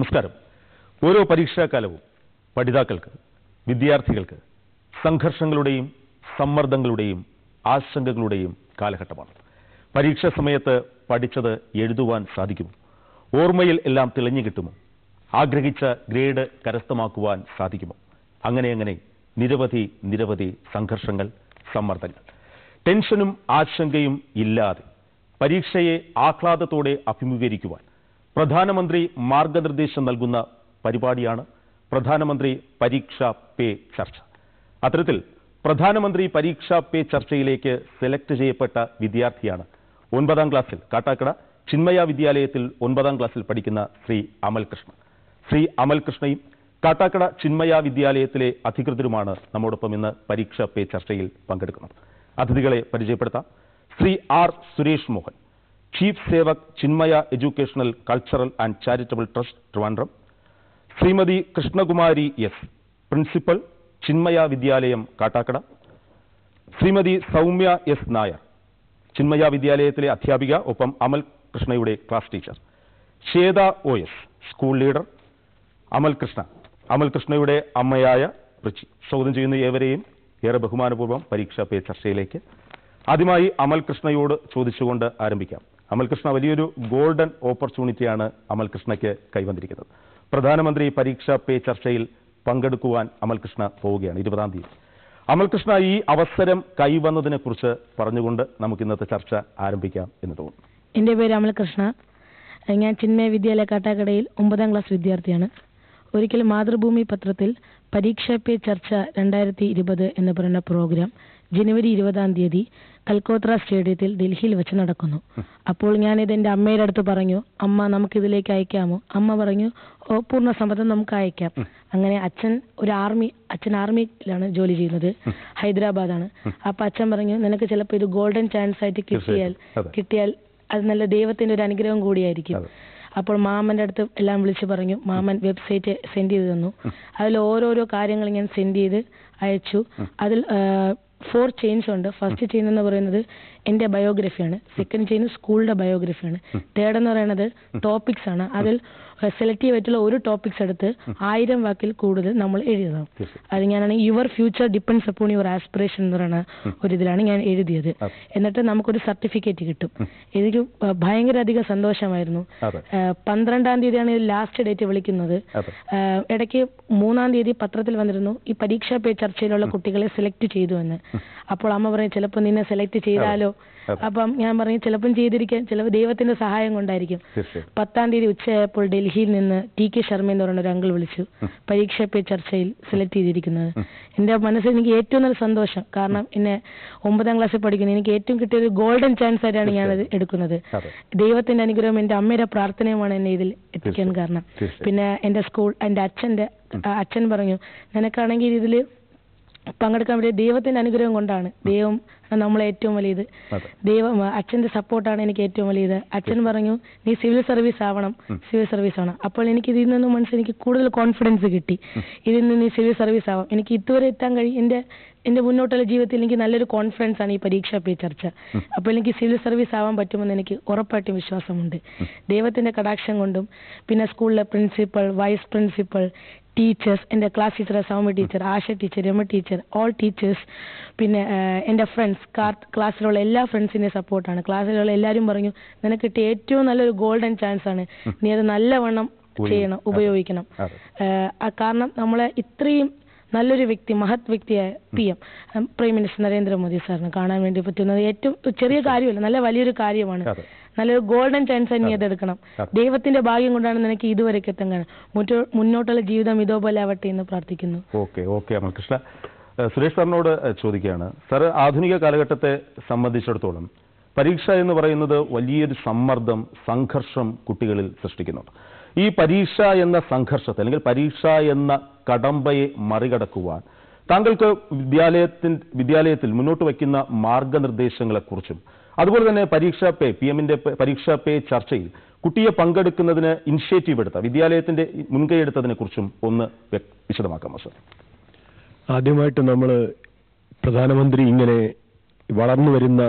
നമസ്കാരം ഓരോ പരീക്ഷാകാലവും പഠിതാക്കൾക്ക് വിദ്യാർത്ഥികൾക്ക് സംഘർഷങ്ങളുടെയും സമ്മർദ്ദങ്ങളുടെയും ആശങ്കകളുടെയും കാലഘട്ടമാണ് പരീക്ഷാ സമയത്ത് പഠിച്ചത് എഴുതുവാൻ സാധിക്കുമോ ഓർമ്മയിൽ എല്ലാം തെളിഞ്ഞു കിട്ടുമോ ആഗ്രഹിച്ച ഗ്രേഡ് കരസ്ഥമാക്കുവാൻ സാധിക്കുമോ അങ്ങനെ അങ്ങനെ നിരവധി നിരവധി സംഘർഷങ്ങൾ സമ്മർദ്ദങ്ങൾ ടെൻഷനും ആശങ്കയും ഇല്ലാതെ പരീക്ഷയെ ആഹ്ലാദത്തോടെ അഭിമുഖീകരിക്കുവാൻ പ്രധാനമന്ത്രി മാർഗനിർദ്ദേശം നൽകുന്ന പരിപാടിയാണ് പ്രധാനമന്ത്രി പരീക്ഷാ പേ ചർച്ച അത്തരത്തിൽ പ്രധാനമന്ത്രി പരീക്ഷാ പേ ചർച്ചയിലേക്ക് സെലക്ട് ചെയ്യപ്പെട്ട വിദ്യാർത്ഥിയാണ് ഒൻപതാം ക്ലാസ്സിൽ കാട്ടാക്കട ചിന്മയ വിദ്യാലയത്തിൽ ഒൻപതാം ക്ലാസ്സിൽ പഠിക്കുന്ന ശ്രീ അമൽ കൃഷ്ണ ശ്രീ അമൽ കൃഷ്ണയും കാട്ടാക്കട ചിന്മയ വിദ്യാലയത്തിലെ അധികൃതരുമാണ് നമ്മോടൊപ്പം ഇന്ന് പരീക്ഷാ പേ ചർച്ചയിൽ പങ്കെടുക്കുന്നത് അതിഥികളെ പരിചയപ്പെടുത്താം Shri R Suresh Mohan chief Sevak Chinmaya educational cultural and charitable trust Trivandrum Shrimati Krishnakumari S principal Chinmaya Vidyalaya Kattakada Shrimati Soumya S Nair Chinmaya വിദ്യാലയത്തിലെ അധ്യാപിക ഒപ്പം അമൽ കൃഷ്ണയുടെ class teacher Shweta O S school leader Amal Krishna Amal കൃഷ്ണയുടെ അമ്മയായ ഋച്ചി സ്വാഗതം ചെയ്യുന്ന ഏവരെയും ഏറെ ബഹുമാനപൂർവ്വം പരീക്ഷാ പേ ചർച്ചയിലേക്ക് ആദ്യമായി അമൽ കൃഷ്ണയോട് ചോദിച്ചുകൊണ്ട് ആരംഭിക്കാം അമൽ കൃഷ്ണ വലിയൊരു ഗോൾഡൻ ഓപ്പർച്യൂണിറ്റിയാണ് അമൽ കൃഷ്ണയ്ക്ക് കൈവന്നിരിക്കുന്നത് പ്രധാനമന്ത്രി പരീക്ഷാ പേ ചർച്ചയിൽ പങ്കെടുക്കുവാൻ അമൽ കൃഷ്ണ പോവുകയാണ് ഇരുപതാം തീയതി അമൽ കൃഷ്ണ ഈ അവസരം കൈവന്നതിനെ കുറിച്ച് പറഞ്ഞുകൊണ്ട് നമുക്ക് ഇന്നത്തെ ചർച്ച ആരംഭിക്കാം എന്ന് തോന്നുന്നു എൻ്റെ പേര് അമൽകൃഷ്ണ ഞാൻ ചിന്മയ വിദ്യാലയ കാട്ടാക്കടയിൽ ഒമ്പതാം ക്ലാസ് വിദ്യാർത്ഥിയാണ് ഒരിക്കൽ മാതൃഭൂമി പത്രത്തിൽ പരീക്ഷാ പേ ചർച്ച രണ്ടായിരത്തി ഇരുപത് എന്ന് പറയുന്ന പ്രോഗ്രാം ജനുവരി ഇരുപതാം തീയതി കൽക്കോത്ര സ്റ്റേഡിയത്തിൽ ഡൽഹിയിൽ വെച്ച് നടക്കുന്നു അപ്പോൾ ഞാനിത് എൻ്റെ അമ്മയുടെ അടുത്ത് പറഞ്ഞു അമ്മ നമുക്ക് ഇതിലേക്ക് അയക്കാമോ അമ്മ പറഞ്ഞു ഓ പൂർണ്ണ സമ്മതം നമുക്ക് അയക്കാം അങ്ങനെ അച്ഛൻ ഒരു ആർമി അച്ഛൻ ആർമിയിലാണ് ജോലി ചെയ്യുന്നത് ഹൈദരാബാദാണ് അപ്പൊ അച്ഛൻ പറഞ്ഞു നിനക്ക് ചിലപ്പോൾ ഇത് ഗോൾഡൻ ചാൻസ് ആയിട്ട് കിട്ടിയാൽ അതെ. കിട്ടിയാൽ അത് നല്ല ദൈവത്തിന്റെ ഒരു അനുഗ്രഹം കൂടിയായിരിക്കും അതെ. അപ്പോൾ മാമന്റെ അടുത്ത് എല്ലാം വിളിച്ചു പറഞ്ഞു മാമൻ വെബ്സൈറ്റ് സെൻഡ് ചെയ്ത് തന്നു അതിൽ ഓരോരോ കാര്യങ്ങൾ ഞാൻ സെൻഡ് ചെയ്ത് അയച്ചു അതിൽ ഫോർ ചെയിൻസ് ഉണ്ട് ഫസ്റ്റ് ചെയിൻ എന്ന് പറയുന്നത് എന്റെ ബയോഗ്രഫിയാണ് സെക്കൻഡ് ചെയിൻ സ്കൂളിന്റെ ബയോഗ്രഫിയാണ് തേർഡ് എന്ന് പറയുന്നത് ടോപ്പിക്സ് ആണ് അതിൽ സെലക്ട് ചെയ്തിട്ടുള്ള ഒരു ടോപ്പിക്സ് എടുത്ത് ആയിരം വാക്കിൽ കൂടുതൽ നമ്മൾ എഴുതണം അത് ഞാനാണെങ്കിൽ your future depends upon your aspiration എന്ന് പറയുന്ന ഒരു ഇതിലാണ് ഞാൻ എഴുതിയത് അതെ. എന്നിട്ട് നമുക്കൊരു സർട്ടിഫിക്കറ്റ് കിട്ടും എനിക്ക് ഭയങ്കര അധികം സന്തോഷമായിരുന്നു അതെ ഏഹ് പന്ത്രണ്ടാം തീയതിയാണ് ലാസ്റ്റ് ഡേറ്റ് വിളിക്കുന്നത് അതെ ഏഹ് ഇടയ്ക്ക് മൂന്നാം തീയതി പത്രത്തിൽ വന്നിരുന്നു ഈ പരീക്ഷാ പേ ചർച്ചയിലുള്ള കുട്ടികളെ സെലക്ട് ചെയ്തു എന്ന് അപ്പോൾ അമ്മ പറഞ്ഞു ചിലപ്പോൾ നിന്നെ സെലക്ട് ചെയ്താലോ അതെ. അപ്പം ഞാൻ പറഞ്ഞു ചിലപ്പം ചെയ്തിരിക്കാൻ ചിലപ്പോൾ ദൈവത്തിന്റെ സഹായം കൊണ്ടായിരിക്കും തീർച്ചയായും പത്താം തീയതി ഉച്ചയായപ്പോൾ ഡൽഹിയിൽ നിന്ന് ടി കെ ശർമ്മ എന്ന് പറയുന്ന ഒരു അങ്കിൾ വിളിച്ചു പരീക്ഷാ പേ ചർച്ചയിൽ സെലക്ട് ചെയ്തിരിക്കുന്നത് എന്റെ മനസ്സിൽ എനിക്ക് ഏറ്റവും നല്ല സന്തോഷം കാരണം എന്നെ ഒമ്പതാം ക്ലാസ്സിൽ പഠിക്കുന്നു എനിക്ക് ഏറ്റവും കിട്ടിയ ഒരു ഗോൾഡൻ ചാൻസ് ആയിട്ടാണ് ഞാനത് എടുക്കുന്നത് അതെ ദൈവത്തിന്റെ അനുഗ്രഹം എന്റെ അമ്മയുടെ പ്രാർത്ഥനയുമാണ് എന്നെ ഇതിൽ എത്തിക്കാൻ കാരണം തീർച്ചയായും. പിന്നെ എന്റെ സ്കൂൾ എന്റെ അച്ഛന്റെ ആ, അച്ഛൻ പറഞ്ഞു നിനക്കാണെങ്കിൽ ഇതില് പങ്കെടുക്കാൻ വേണ്ടി ദൈവത്തിന്റെ അനുഗ്രഹം കൊണ്ടാണ് ദൈവം ആണ് നമ്മളെ ഏറ്റവും വലിയത് അതെ ദൈവം അച്ഛന്റെ സപ്പോർട്ടാണ് എനിക്ക് ഏറ്റവും വലിയത് അച്ഛൻ പറഞ്ഞു നീ സിവിൽ സർവീസ് ആവണം സിവിൽ സർവീസ് ആവണം അപ്പോൾ എനിക്ക് ഇതിൽ നിന്ന് മനസ്സിൽ എനിക്ക് കൂടുതൽ കോൺഫിഡൻസ് കിട്ടി ഇതിൽ നിന്ന് നീ സിവിൽ സർവീസ് ആവാം എനിക്ക് ഇതുവരെ എത്താൻ കഴിയും എന്റെ എന്റെ മുന്നോട്ടുള്ള ജീവിതത്തിൽ എനിക്ക് നല്ലൊരു കോൺഫിഡൻസ് ആണ് ഈ പരീക്ഷാ പേ ചർച്ച അപ്പോൾ എനിക്ക് സിവിൽ സർവീസ് ആവാൻ പറ്റുമെന്ന് എനിക്ക് ഉറപ്പായിട്ടും വിശ്വാസമുണ്ട് ദൈവത്തിന്റെ കടാക്ഷം കൊണ്ടും പിന്നെ സ്കൂളിലെ പ്രിൻസിപ്പൽ വൈസ് പ്രിൻസിപ്പൽ ടീച്ചേഴ്സ് എൻ്റെ class teacher Soumya teacher Asha teacher Rama teacher all teachers പിന്നെ ആഹ്, എൻ്റെ ഫ്രണ്ട്സ് ക്ലാസ്സിലുള്ള എല്ലാ ഫ്രണ്ട്സിൻ്റെ സപ്പോർട്ടാണ് ക്ലാസ്സിലുള്ള എല്ലാവരും പറഞ്ഞു നിനക്ക് കിട്ടിയ ഏറ്റവും നല്ലൊരു ഗോൾഡൻ ചാൻസ് ആണ് നീ അത് നല്ലവണ്ണം ചെയ്യണം ഉപയോഗിക്കണം അതെ ആഹ്, ആ കാരണം നമ്മളെ ഇത്രയും നല്ലൊരു വ്യക്തി മഹത് വ്യക്തിയായ P M prime minister Narendra Modi സാറിന് കാണാൻ വേണ്ടി പറ്റുന്നത് ഏറ്റവും ചെറിയ കാര്യമല്ല നല്ല വലിയൊരു കാര്യമാണ് അതെ നല്ലൊരു ഗോൾഡൻ ചാൻസ് നീ അതെടുക്കണം അതെ. ദൈവത്തിന്റെ ഭാഗ്യം കൊണ്ടാണ് നിനക്ക് ഇതുവരെയൊക്കെ എത്താൻ കാരണം മുറ്റോ- മുന്നോട്ടുള്ള ജീവിതം ഇതോപോലെ ആവട്ടെ എന്ന് പ്രാർത്ഥിക്കുന്നു ഓക്കെ ഓക്കെ അമൽകൃഷ്ണ ഏഹ് സുരേഷ് സാറിനോട് ഏഹ് ചോദിക്കുകയാണ് സാർ ആധുനിക കാലഘട്ടത്തെ സംബന്ധിച്ചിടത്തോളം പരീക്ഷ എന്ന് പറയുന്നത് വലിയൊരു സമ്മർദ്ദം സംഘർഷം കുട്ടികളിൽ സൃഷ്ടിക്കുന്നുണ്ട് ഈ പരീക്ഷ എന്ന സംഘർഷത്തെ അല്ലെങ്കിൽ പരീക്ഷ എന്ന കടമ്പയെ മറികടക്കുവാൻ താങ്കൾക്ക് വിദ്യാലയത്തിൽ വിദ്യാലയത്തിൽ മുന്നോട്ട് വയ്ക്കുന്ന മാർഗനിർദ്ദേശങ്ങളെക്കുറിച്ചും അതുപോലെ തന്നെ പരീക്ഷാ പേ പി എമ്മിന്റെ പരീക്ഷാ പേ ചർച്ചയിൽ കുട്ടിയെ പങ്കെടുക്കുന്നതിന് ഇനിഷ്യേറ്റീവ് എടുത്ത വിദ്യാലയത്തിന്റെ മുൻകൈ എടുത്തതിനെ കുറിച്ചും ഒന്ന് വ്യക്- വിശദമാക്കാമോ സാർ ആദ്യമായിട്ട് നമ്മൾ പ്രധാനമന്ത്രി ഇങ്ങനെ വളർന്നു വരുന്ന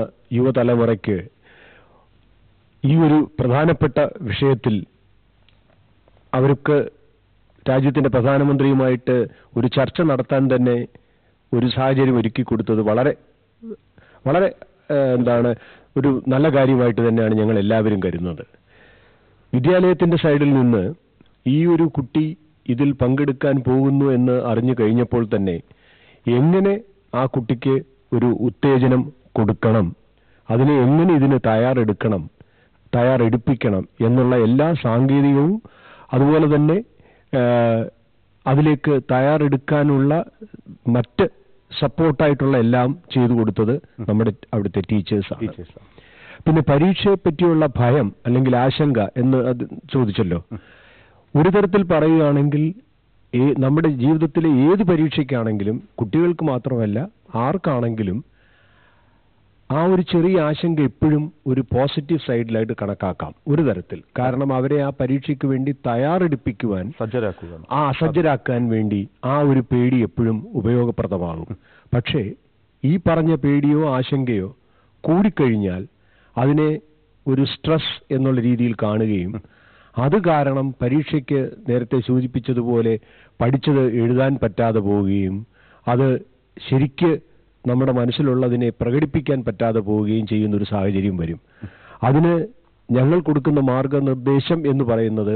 യുവതലമുറയ്ക്ക് ഈ ഒരു പ്രധാനപ്പെട്ട വിഷയത്തിൽ അവർക്ക് രാജ്യത്തിന്റെ പ്രധാനമന്ത്രിയുമായിട്ട് ഒരു ചർച്ച നടത്താൻ തന്നെ ഒരു സാഹചര്യം ഒരുക്കി കൊടുത്തത് വളരെ വളരെ ഏഹ്, എന്താണ് ഒരു നല്ല കാര്യമായിട്ട് തന്നെയാണ് ഞങ്ങൾ എല്ലാവരും കരുതുന്നത് വിദ്യാലയത്തിന്റെ സൈഡിൽ നിന്ന് ഈ ഒരു കുട്ടി ഇതിൽ പങ്കെടുക്കാൻ പോകുന്നു എന്ന് അറിഞ്ഞു കഴിഞ്ഞപ്പോൾ തന്നെ എങ്ങനെ ആ കുട്ടിക്ക് ഒരു ഉത്തേജനം കൊടുക്കണം അതിനെ എങ്ങനെ ഇതിന് തയ്യാറെടുക്കണം തയ്യാറെടുപ്പിക്കണം എന്നുള്ള എല്ലാ സാങ്കേതികവും അതുപോലെ തന്നെ ആ, അതിലേക്ക് തയ്യാറെടുക്കാനുള്ള മറ്റ് സപ്പോർട്ടായിട്ടുള്ള എല്ലാം ചെയ്തു കൊടുത്തത് നമ്മുടെ അവിടുത്തെ ടീച്ചേഴ്സാണ് ടീച്ചേഴ്സ് പിന്നെ പരീക്ഷയെ പറ്റിയുള്ള ഭയം അല്ലെങ്കിൽ ആശങ്ക എന്ന് അത് ചോദിച്ചല്ലോ ഒരു തരത്തിൽ പറയുകയാണെങ്കിൽ ഏ- നമ്മുടെ ജീവിതത്തിലെ ഏത് പരീക്ഷയ്ക്കാണെങ്കിലും കുട്ടികൾക്ക് മാത്രമല്ല ആർക്കാണെങ്കിലും ആ ഒരു ചെറിയ ആശങ്ക എപ്പോഴും ഒരു പോസിറ്റീവ് സൈഡിലായിട്ട് കണക്കാക്കാം ഒരു തരത്തിൽ കാരണം അവരെ ആ പരീക്ഷയ്ക്ക് വേണ്ടി തയ്യാറെടുപ്പിക്കുവാൻ സജ്ജരാക്കുക ആ അസജ്ജരാക്കാൻ വേണ്ടി ആ ഒരു പേടി എപ്പോഴും ഉപയോഗപ്രദമാകും പക്ഷേ ഈ പറഞ്ഞ പേടിയോ ആശങ്കയോ കൂടിക്കഴിഞ്ഞാൽ അതിനെ ഒരു സ്ട്രെസ് എന്നുള്ള രീതിയിൽ കാണുകയും അത് കാരണം പരീക്ഷയ്ക്ക് നേരത്തെ സൂചിപ്പിച്ചതുപോലെ പഠിച്ചത് എഴുതാൻ പറ്റാതെ പോവുകയും അത് ശരിക്ക് നമ്മുടെ മനസ്സിലുള്ളതിനെ പ്രകടിപ്പിക്കാൻ പറ്റാതെ പോവുകയും ചെയ്യുന്ന ഒരു സാഹചര്യം വരും അതിന് ഞങ്ങൾ കൊടുക്കുന്ന മാർഗനിർദ്ദേശം എന്ന് പറയുന്നത്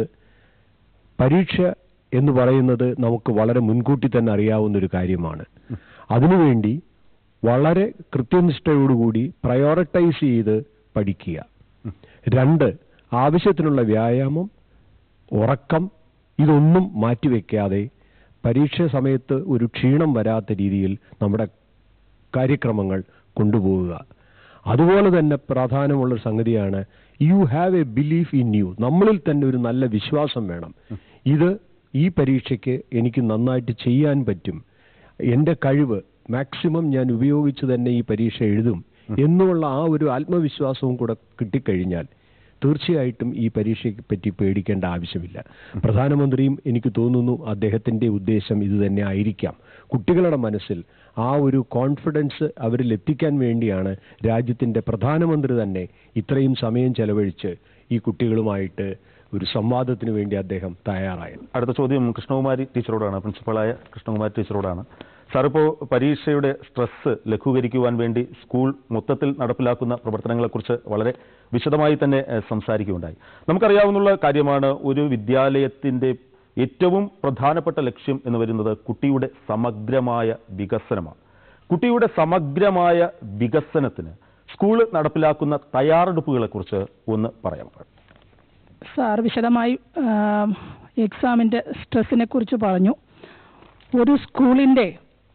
പരീക്ഷ എന്ന് പറയുന്നത് നമുക്ക് വളരെ മുൻകൂട്ടി തന്നെ അറിയാവുന്ന ഒരു കാര്യമാണ് അതിനുവേണ്ടി വളരെ കൃത്യനിഷ്ഠയോടുകൂടി പ്രയോറിറ്റൈസ് ചെയ്ത് പഠിക്കുക രണ്ട് ആവശ്യത്തിനുള്ള വ്യായാമം ഉറക്കം ഇതൊന്നും മാറ്റിവെക്കാതെ പരീക്ഷ സമയത്ത് ഒരു ക്ഷീണം വരാത്ത രീതിയിൽ നമ്മുടെ കാര്യക്രമങ്ങൾ കൊണ്ടുപോവുക അതുപോലെ തന്നെ പ്രാധാന്യമുള്ള ഒരു സംഗതിയാണ് you have a belief in you നമ്മളിൽ തന്നെ ഒരു നല്ല വിശ്വാസം വേണം ഇത് ഈ പരീക്ഷയ്ക്ക് എനിക്ക് നന്നായിട്ട് ചെയ്യാൻ പറ്റും എൻ്റെ കഴിവ് മാക്സിമം ഞാൻ ഉപയോഗിച്ച് തന്നെ ഈ പരീക്ഷ എഴുതും എന്നുള്ള ആ ഒരു ആത്മവിശ്വാസവും കൂടെ കിട്ടിക്കഴിഞ്ഞാൽ തീർച്ചയായിട്ടും ഈ പരീക്ഷയെ പറ്റി പേടിക്കേണ്ട ആവശ്യമില്ല പ്രധാനമന്ത്രിയും എനിക്ക് തോന്നുന്നു അദ്ദേഹത്തിന്റെ ഉദ്ദേശം ഇത് തന്നെ ആയിരിക്കാം കുട്ടികളുടെ മനസ്സിൽ ആ ഒരു കോൺഫിഡൻസ് അവരിൽ എത്തിക്കാൻ വേണ്ടിയാണ് രാജ്യത്തിന്റെ പ്രധാനമന്ത്രി തന്നെ ഇത്രയും സമയം ചെലവഴിച്ച് ഈ കുട്ടികളുമായിട്ട് ഒരു സംവാദത്തിന് വേണ്ടി അദ്ദേഹം തയ്യാറായത് അടുത്ത ചോദ്യം കൃഷ്ണകുമാരി ടീച്ചറോടാണ് പ്രിൻസിപ്പളായ കൃഷ്ണകുമാരി ടീച്ചറോടാണ് സാർ ഇപ്പോൾ പരീക്ഷയുടെ സ്ട്രെസ് ലഘൂകരിക്കുവാൻ വേണ്ടി സ്കൂൾ മൊത്തത്തിൽ നടപ്പിലാക്കുന്ന പ്രവർത്തനങ്ങളെക്കുറിച്ച് വളരെ വിശദമായി തന്നെ ഏഹ്, സംസാരിക്കുകയുണ്ടായി നമുക്കറിയാവുന്ന കാര്യമാണ് ഒരു വിദ്യാലയത്തിന്റെ ഏറ്റവും പ്രധാനപ്പെട്ട ലക്ഷ്യം എന്ന് വരുന്നത് കുട്ടിയുടെ സമഗ്രമായ വികസനമാണ് കുട്ടിയുടെ സമഗ്രമായ വികസനത്തിന് സ്കൂൾ നടപ്പിലാക്കുന്ന തയ്യാറെടുപ്പുകളെക്കുറിച്ച് ഒന്ന് പറയാം സാർ വിശദമായി എക്സാമിൻ്റെ സ്ട്രെസ്സിനെ കുറിച്ച് പറഞ്ഞു ഒരു സ്കൂളിൻ്റെ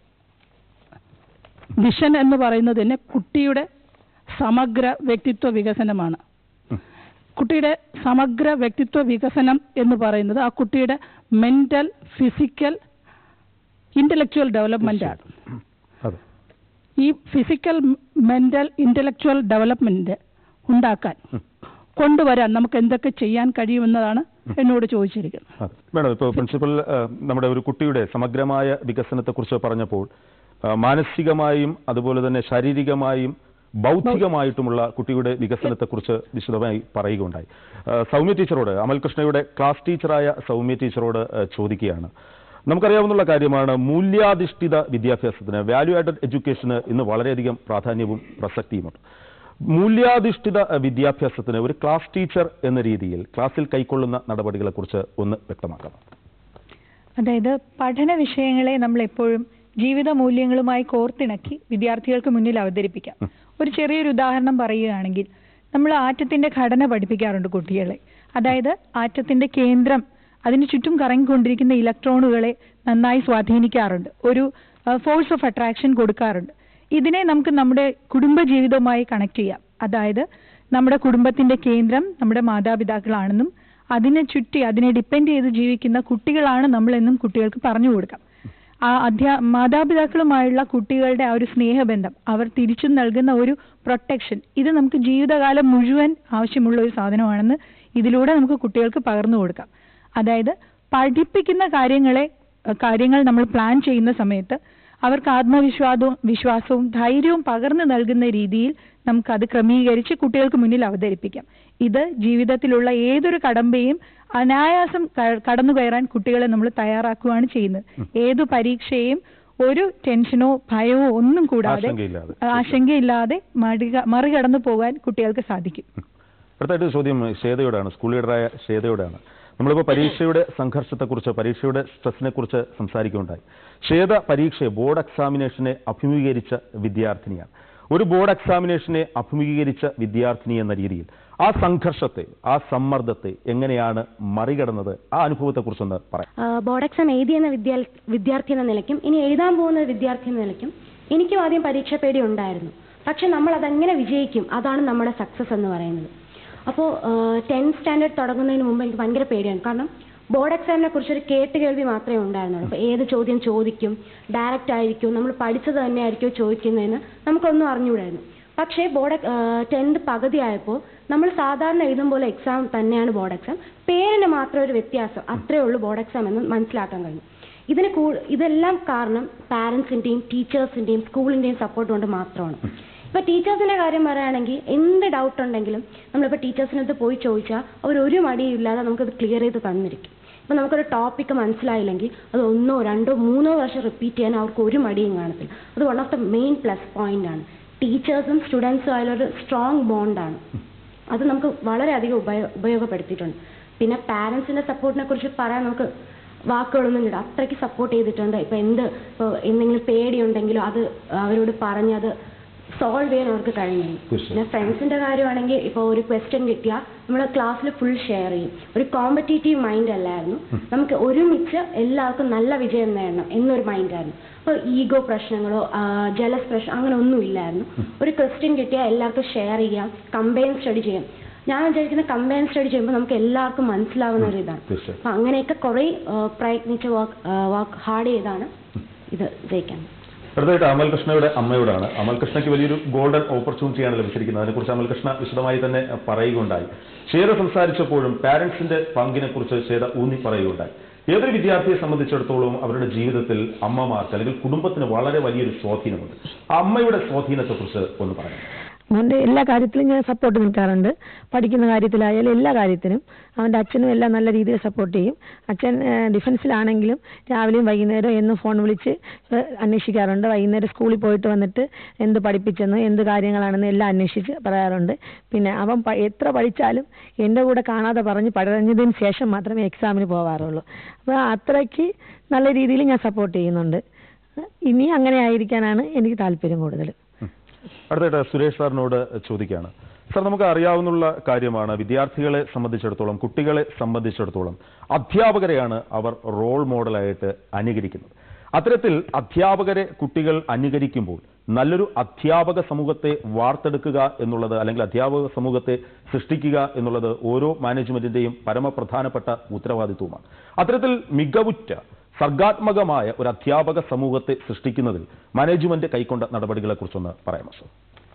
വിഷൻ എന്ന് പറയുന്നത് തന്നെ കുട്ടിയുടെ സമഗ്ര വ്യക്തിത്വ വികസനമാണ് കുട്ടിയുടെ സമഗ്ര വ്യക്തിത്വ വികസനം എന്ന് പറയുന്നത് ആ കുട്ടിയുടെ മെന്റൽ ഫിസിക്കൽ ഇന്റലക്ച്വൽ ഡെവലപ്മെന്റ് ആണ് അതെ ഈ ഫിസിക്കൽ മെന്റൽ ഇന്റലക്ച്വൽ ഡെവലപ്മെന്റ് ഉണ്ടാക്കാൻ കൊണ്ടുവരാൻ നമുക്ക് എന്തൊക്കെ ചെയ്യാൻ കഴിയുമെന്നതാണ് എന്നോട് ചോദിച്ചിരിക്കുന്നത് അതെ. മേഡം ഇപ്പോൾ പ്രിൻസിപ്പൽ ഏഹ്, നമ്മുടെ ഒരു കുട്ടിയുടെ സമഗ്രമായ വികസനത്തെക്കുറിച്ച് പറഞ്ഞപ്പോൾ ഏഹ്, മാനസികമായും അതുപോലെ തന്നെ ശാരീരികമായും ബൗദ്ധികമായിട്ടുമുള്ള കുട്ടിയുടെ വികസനത്തെക്കുറിച്ച് വിശദമായി പറയുകയുണ്ടായി ഏഹ്, സൗമ്യ ടീച്ചറോട് അമൽ കൃഷ്ണയുടെ ക്ലാസ് ടീച്ചറായ സൗമ്യ ടീച്ചറോട് ഏഹ്, ചോദിക്കുകയാണ് നമുക്കറിയാവുന്ന കാര്യമാണ് മൂല്യാധിഷ്ഠിത വിദ്യാഭ്യാസത്തിന് വാല്യൂ ആഡഡ് എഡ്യൂക്കേഷന് ഇന്ന് വളരെയധികം പ്രാധാന്യവും പ്രസക്തിയുമുണ്ട് മൂല്യാധിഷ്ഠിത അഹ്, വിദ്യാഭ്യാസത്തിന് ഒരു ക്ലാസ് ടീച്ചർ എന്ന രീതിയിൽ ക്ലാസ്സിൽ കൈക്കൊള്ളുന്ന നടപടികളെക്കുറിച്ച് ഒന്ന് വ്യക്തമാക്കാം അതായത് പഠന വിഷയങ്ങളെ നമ്മൾ എപ്പോഴും ജീവിത മൂല്യങ്ങളുമായി കോർത്തിണക്കി വിദ്യാർത്ഥികൾക്ക് മുന്നിൽ അവതരിപ്പിക്കാം ഒരു ചെറിയൊരു ഉദാഹരണം പറയുകയാണെങ്കിൽ നമ്മൾ ആറ്റത്തിന്റെ ഘടന പഠിപ്പിക്കാറുണ്ട് കുട്ടികളെ അതായത് ആറ്റത്തിന്റെ കേന്ദ്രം അതിന് ചുറ്റും കറങ്ങിക്കൊണ്ടിരിക്കുന്ന ഇലക്ട്രോണുകളെ നന്നായി സ്വാധീനിക്കാറുണ്ട് ഒരു ഫോഴ്സ് ഓഫ് അട്രാക്ഷൻ കൊടുക്കാറുണ്ട് ഇതിനെ നമുക്ക് നമ്മുടെ കുടുംബ ജീവിതവുമായി കണക്ട് ചെയ്യാം അതായത് നമ്മുടെ കുടുംബത്തിന്റെ കേന്ദ്രം നമ്മുടെ മാതാപിതാക്കളാണെന്നും അതിനെ ചുറ്റി അതിനെ ഡിപ്പെൻഡ് ചെയ്ത് ജീവിക്കുന്ന കുട്ടികളാണ് നമ്മളെന്നും കുട്ടികൾക്ക് പറഞ്ഞു കൊടുക്കാം ആ അധ്യാ മാതാപിതാക്കളുമായുള്ള കുട്ടികളുടെ ആ ഒരു സ്നേഹബന്ധം അവർ തിരിച്ചു നൽകുന്ന ഒരു പ്രൊട്ടക്ഷൻ ഇത് നമുക്ക് ജീവിതകാലം മുഴുവൻ ആവശ്യമുള്ള ഒരു സാധനമാണെന്ന് ഇതിലൂടെ നമുക്ക് കുട്ടികൾക്ക് പകർന്നു കൊടുക്കാം അതായത് പഠിപ്പിക്കുന്ന കാര്യങ്ങളെ അഹ് കാര്യങ്ങൾ നമ്മൾ പ്ലാൻ ചെയ്യുന്ന സമയത്ത് അവർക്ക് ആത്മവിശ്വാസവും വിശ്വാസവും ധൈര്യവും പകർന്നു നൽകുന്ന രീതിയിൽ നമുക്ക് അത് ക്രമീകരിച്ച് കുട്ടികൾക്ക് മുന്നിൽ അവതരിപ്പിക്കാം ഇത് ജീവിതത്തിലുള്ള ഏതൊരു കടമ്പയും അനായാസം ക- കടന്നു കയറാൻ കുട്ടികളെ നമ്മൾ തയ്യാറാക്കുകയാണ് ചെയ്യുന്നത് ഏതു പരീക്ഷയും ഒരു ടെൻഷനോ ഭയമോ ഒന്നും കൂടാതെ ആശങ്കയില്ലാതെ. ആശങ്കയില്ലാതെ മറിക- മറികടന്നു പോകാൻ കുട്ടികൾക്ക് സാധിക്കും അടുത്തായിട്ട് ചോദ്യം ശ്വേതയോടാണ് സ്കൂൾ ലീഡറായ ശ്വേതയോടാണ് നമ്മളിപ്പോൾ പരീക്ഷയുടെ സംഘർഷത്തെക്കുറിച്ച് പരീക്ഷയുടെ സ്ട്രെസ്സിനെ കുറിച്ച് സംസാരിക്കുകയുണ്ടായി ശ്വേത പരീക്ഷയെ ബോർഡ് എക്സാമിനേഷനെ അഭിമുഖീകരിച്ച വിദ്യാർത്ഥിനിയാണ് ഒരു ബോർഡ് എക്സാമിനേഷനെ അഭിമുഖീകരിച്ച വിദ്യാർത്ഥിനി എന്ന രീതിയിൽ ആ സംഘർഷത്തെ ആ സമ്മർദ്ദത്തെ എങ്ങനെയാണ് മറികടന്നത് ആ അനുഭവത്തെക്കുറിച്ചൊന്ന് പറയാം ആ, ബോർഡ് എക്സാം എഴുതിയെന്ന വിദ്യാ വിദ്യാർത്ഥി എന്ന നിലയ്ക്കും ഇനി എഴുതാൻ പോകുന്ന വിദ്യാർത്ഥി എന്ന നിലയ്ക്കും എനിക്കും ആദ്യം പരീക്ഷ പേടി ഉണ്ടായിരുന്നു പക്ഷെ നമ്മൾ അതെങ്ങനെ വിജയിക്കും അതാണ് നമ്മുടെ സക്സസ് എന്ന് പറയുന്നത് അപ്പോൾ ടെൻത്ത് സ്റ്റാൻഡേർഡ് തുടങ്ങുന്നതിന് മുമ്പ് എനിക്ക് ഭയങ്കര പേടിയാണ് കാരണം ബോർഡ് എക്സാമിനെ കുറിച്ചൊരു കേട്ട് കേൾവി മാത്രമേ ഉണ്ടായിരുന്നുള്ളൂ അപ്പോൾ ഏത് ചോദ്യം ചോദിക്കും ഡയറക്റ്റ് ആയിരിക്കും നമ്മൾ പഠിച്ചത് തന്നെ ആയിരിക്കും ചോദിക്കുന്നതെന്ന് നമുക്കൊന്നും അറിഞ്ഞുകൂടായിരുന്നു പക്ഷേ ബോർഡ് ടെൻത്ത് പകുതി ആയപ്പോൾ നമ്മൾ സാധാരണ എഴുതും പോലെ എക്സാം തന്നെയാണ് ബോർഡ് എക്സാം പേരിന് മാത്രം ഒരു വ്യത്യാസം അത്രേ ഉള്ളൂ ബോർഡ് എക്സാം എന്ന് മനസ്സിലാക്കാൻ കഴിഞ്ഞു ഇതിന് കൂ ഇതെല്ലാം കാരണം പാരൻസിൻ്റെയും ടീച്ചേഴ്സിൻ്റെയും സ്കൂളിൻ്റെയും സപ്പോർട്ട് കൊണ്ട് മാത്രമാണ് ഇപ്പോൾ ടീച്ചേഴ്സിൻ്റെ കാര്യം പറയുകയാണെങ്കിൽ എന്ത് ഡൗട്ട് ഉണ്ടെങ്കിലും നമ്മളിപ്പോൾ ടീച്ചേഴ്സിനടുത്ത് പോയി ചോദിച്ചാൽ അവർ ഒരു മടിയും ഇല്ലാതെ നമുക്കത് ക്ലിയർ ചെയ്ത് തന്നിരിക്കും ഇപ്പോൾ നമുക്കൊരു ടോപ്പിക്ക് മനസ്സിലായില്ലെങ്കിൽ അത് ഒന്നോ രണ്ടോ മൂന്നോ വർഷം റിപ്പീറ്റ് ചെയ്യാൻ അവർക്ക് ഒരു മടിയും കാണത്തില്ല അത് one of the main plus point ആണ് ടീച്ചേഴ്സും സ്റ്റുഡൻസും ആയാലൊരു സ്ട്രോങ് ബോണ്ടാണ് അത് നമുക്ക് വളരെയധികം ഉപയോ ഉപയോഗപ്പെടുത്തിയിട്ടുണ്ട് പിന്നെ പാരൻസിൻ്റെ സപ്പോർട്ടിനെ കുറിച്ച് പറയാൻ നമുക്ക് വാക്കുകളൊന്നും ഇല്ല അത്രയ്ക്ക് സപ്പോർട്ട് ചെയ്തിട്ടുണ്ട് ഇപ്പോൾ എന്ത് ഇപ്പോൾ എന്തെങ്കിലും പേടിയുണ്ടെങ്കിലോ അത് അവരോട് പറഞ്ഞ് അത് സോൾവ് ചെയ്യാൻ അവർക്ക് കഴിഞ്ഞു തീർച്ചയായും. പിന്നെ ഫ്രണ്ട്സിൻ്റെ കാര്യമാണെങ്കിൽ ഇപ്പോൾ ഒരു ക്വസ്റ്റ്യൻ കിട്ടിയാൽ നമ്മൾ ക്ലാസ്സിൽ ഫുൾ ഷെയർ ചെയ്യും ഒരു കോമ്പറ്റീറ്റീവ് മൈൻഡ് അല്ലായിരുന്നു നമുക്ക് ഒരുമിച്ച് എല്ലാവർക്കും നല്ല വിജയം നേടണം എന്നൊരു മൈൻഡായിരുന്നു അപ്പോൾ ഈഗോ പ്രശ്നങ്ങളോ ജലസ് പ്രശ്നം അങ്ങനെ ഒന്നും ഇല്ലായിരുന്നു ഒരു ക്വസ്റ്റ്യൻ കിട്ടിയാൽ എല്ലാവർക്കും ഷെയർ ചെയ്യാം കമ്പൈൻ സ്റ്റഡി ചെയ്യാം ഞാൻ വിചാരിക്കുന്ന കമ്പൈൻ സ്റ്റഡി ചെയ്യുമ്പോൾ നമുക്ക് എല്ലാവർക്കും മനസ്സിലാവുന്ന ഒരു ഇതാണ് തീർച്ചയായും. അപ്പം അങ്ങനെയൊക്കെ കുറേ ആ, പ്രയത്നിച്ച് വർക്ക് വർക്ക് ഹാർഡ് ചെയ്താണ് ഇത് ജയിക്കാൻ അടുത്തായിട്ട് അമൽകൃഷ്ണയുടെ അമ്മയോടാണ് അമൽകൃഷ്ണയ്ക്ക് വലിയൊരു ഗോൾഡൻ ഓപ്പർച്യൂണിറ്റിയാണ് ലഭിച്ചിരിക്കുന്നത് അതിനെക്കുറിച്ച് അമൽകൃഷ്ണ വിശദമായി തന്നെ അഹ്, പറയുകയുണ്ടായി ശ്വേത സംസാരിച്ചപ്പോഴും പാരന്റ്സിന്റെ പങ്കിനെ കുറിച്ച് ശ്വേത ഊന്നി പറയുകയുണ്ടായി ഏതൊരു വിദ്യാർത്ഥിയെ സംബന്ധിച്ചിടത്തോളം അവരുടെ ജീവിതത്തിൽ അമ്മമാർക്ക് അല്ലെങ്കിൽ കുടുംബത്തിന് വളരെ വലിയൊരു സ്വാധീനമുണ്ട് ആ അമ്മയുടെ സ്വാധീനത്തെക്കുറിച്ച് ഒന്ന് പറയാം മോൻ്റെ എല്ലാ കാര്യത്തിലും ഞാൻ സപ്പോർട്ട് നിൽക്കാറുണ്ട് പഠിക്കുന്ന കാര്യത്തിലായാലും എല്ലാ കാര്യത്തിനും അവൻ്റെ അച്ഛനും എല്ലാം നല്ല രീതിയിൽ സപ്പോർട്ട് ചെയ്യും അച്ഛൻ ഏഹ്, ഡിഫൻസിലാണെങ്കിലും രാവിലെയും വൈകുന്നേരവും എന്നും ഫോൺ വിളിച്ച് ഏഹ്, അന്വേഷിക്കാറുണ്ട് വൈകുന്നേരം സ്കൂളിൽ പോയിട്ട് വന്നിട്ട് എന്ത് പഠിപ്പിച്ചെന്ന് എന്ത് കാര്യങ്ങളാണെന്ന് എല്ലാം അന്വേഷിച്ച് പറയാറുണ്ട് പിന്നെ അവൻ പ- എത്ര പഠിച്ചാലും എൻ്റെ കൂടെ കാണാതെ പറഞ്ഞ് പഠനതിന് ശേഷം മാത്രമേ എക്സാമിന് പോകാറുള്ളൂ അപ്പോൾ അത്രയ്ക്ക് നല്ല രീതിയിൽ ഞാൻ സപ്പോർട്ട് ചെയ്യുന്നുണ്ട് ഇനി അങ്ങനെ ആയിരിക്കാനാണ് എനിക്ക് താല്പര്യം കൂടുതൽ അടുത്തായിട്ട് സുരേഷ് സാറിനോട് ചോദിക്കുകയാണ് സാർ നമുക്ക് അറിയാവുന്ന കാര്യമാണ് വിദ്യാർത്ഥികളെ സംബന്ധിച്ചിടത്തോളം കുട്ടികളെ സംബന്ധിച്ചിടത്തോളം അധ്യാപകരെയാണ് അവർ റോൾ മോഡലായിട്ട് അനുകരിക്കുന്നത് അത്തരത്തിൽ അധ്യാപകരെ കുട്ടികൾ അനുകരിക്കുമ്പോൾ നല്ലൊരു അധ്യാപക സമൂഹത്തെ വാർത്തെടുക്കുക എന്നുള്ളത് അല്ലെങ്കിൽ അധ്യാപക സമൂഹത്തെ സൃഷ്ടിക്കുക എന്നുള്ളത് ഓരോ മാനേജ്മെന്റിന്റെയും പരമപ്രധാനപ്പെട്ട ഉത്തരവാദിത്വമാണ് അത്തരത്തിൽ മികവുറ്റ സർഗാത്മകമായ ഒരു അധ്യാപക സമൂഹത്തെ സൃഷ്ടിക്കുന്നതിൽ മാനേജ്മെന്റ് കൈക്കൊണ്ട നടപടികളെക്കുറിച്ചൊന്ന് പറയാമോ സർ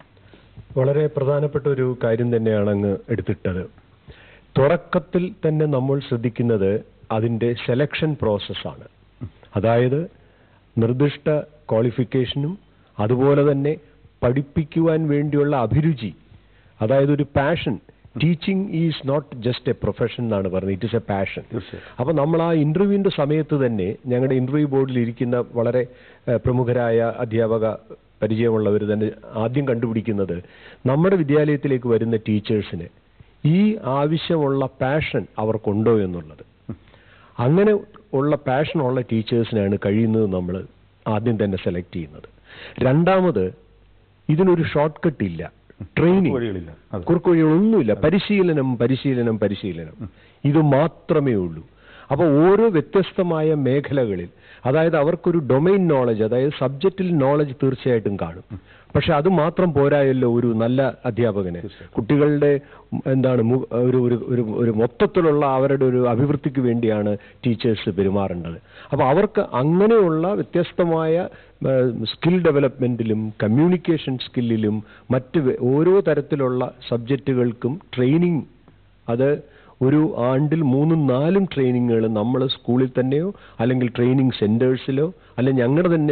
വളരെ പ്രധാനപ്പെട്ട ഒരു കാര്യം തന്നെയാണ് അങ്ങ് എടുത്തിട്ടത് തുടക്കത്തിൽ തന്നെ നമ്മൾ ശ്രദ്ധിക്കുന്നത് അതിൻ്റെ സെലക്ഷൻ പ്രോസസ്സാണ് അതായത് നിർദ്ദിഷ്ട ക്വാളിഫിക്കേഷനും അതുപോലെ തന്നെ പഠിപ്പിക്കുവാൻ വേണ്ടിയുള്ള അഭിരുചി അതായത് ഒരു passion teaching is not just a profession എന്നാണ് പറയുന്നത് ഇറ്റ് ഇസ് എ പാഷൻ തീർച്ചയായും. അപ്പോൾ നമ്മൾ ആ ഇന്റർവ്യൂവിന്റെ സമയത്ത് തന്നെ ഞങ്ങളുടെ ഇന്റർവ്യൂ ബോർഡിൽ ഇരിക്കുന്ന വളരെ ഏഹ്, പ്രമുഖരായ അധ്യാപക പരിചയമുള്ളവർ തന്നെ ആദ്യം കണ്ടുപിടിക്കുന്നത് നമ്മുടെ വിദ്യാലയത്തിലേക്ക് വരുന്ന ടീച്ചേഴ്സിന് ഈ ആവശ്യമുള്ള പാഷൻ അവർക്കുണ്ടോ എന്നുള്ളത് അങ്ങനെ ഉള്ള പാഷനുള്ള ടീച്ചേഴ്സിനാണ് കഴിയുന്നത് നമ്മൾ ആദ്യം തന്നെ സെലക്ട് ചെയ്യുന്നത് രണ്ടാമത് ഇതിനൊരു ഷോർട്ട് കട്ട് ഇല്ല ട്രെയിനിങ് വഴികളില്ല അതെ. കുറുക്കുവഴികളൊന്നുമില്ല പരിശീലനം പരിശീലനം പരിശീലനം ഇത് മാത്രമേ ഉള്ളൂ അപ്പോൾ ഓരോ വ്യത്യസ്തമായ മേഖലകളിൽ അതായത് അവർക്കൊരു ഡൊമൈൻ നോളജ് അതായത് സബ്ജക്റ്റിൽ നോളജ് തീർച്ചയായിട്ടും കാണും പക്ഷെ അത് മാത്രം പോരായല്ലോ ഒരു നല്ല അധ്യാപകന് കുട്ടികളുടെ ഉം, എന്താണ് മു- ഒരു ഒരു ഒരു ഒരു മൊത്തത്തിലുള്ള അവരുടെ ഒരു അഭിവൃദ്ധിക്ക് വേണ്ടിയാണ് ടീച്ചേഴ്സ് പെരുമാറേണ്ടത് അപ്പോൾ അവർക്ക് അങ്ങനെയുള്ള വ്യത്യസ്തമായ സ്കിൽ ഡെവലപ്മെന്റിലും കമ്മ്യൂണിക്കേഷൻ സ്കില്ലിലും മറ്റ് വെ- ഓരോ തരത്തിലുള്ള സബ്ജക്റ്റുകൾക്കും ട്രെയിനിങ് അത് ഒരു ആണ്ടിൽ മൂന്നും നാലും ട്രെയിനിങ്ങുകൾ നമ്മൾ സ്കൂളിൽ തന്നെയോ അല്ലെങ്കിൽ ട്രെയിനിങ് സെന്റേഴ്സിലോ അല്ലെങ്കിൽ ഞങ്ങളുടെ തന്നെ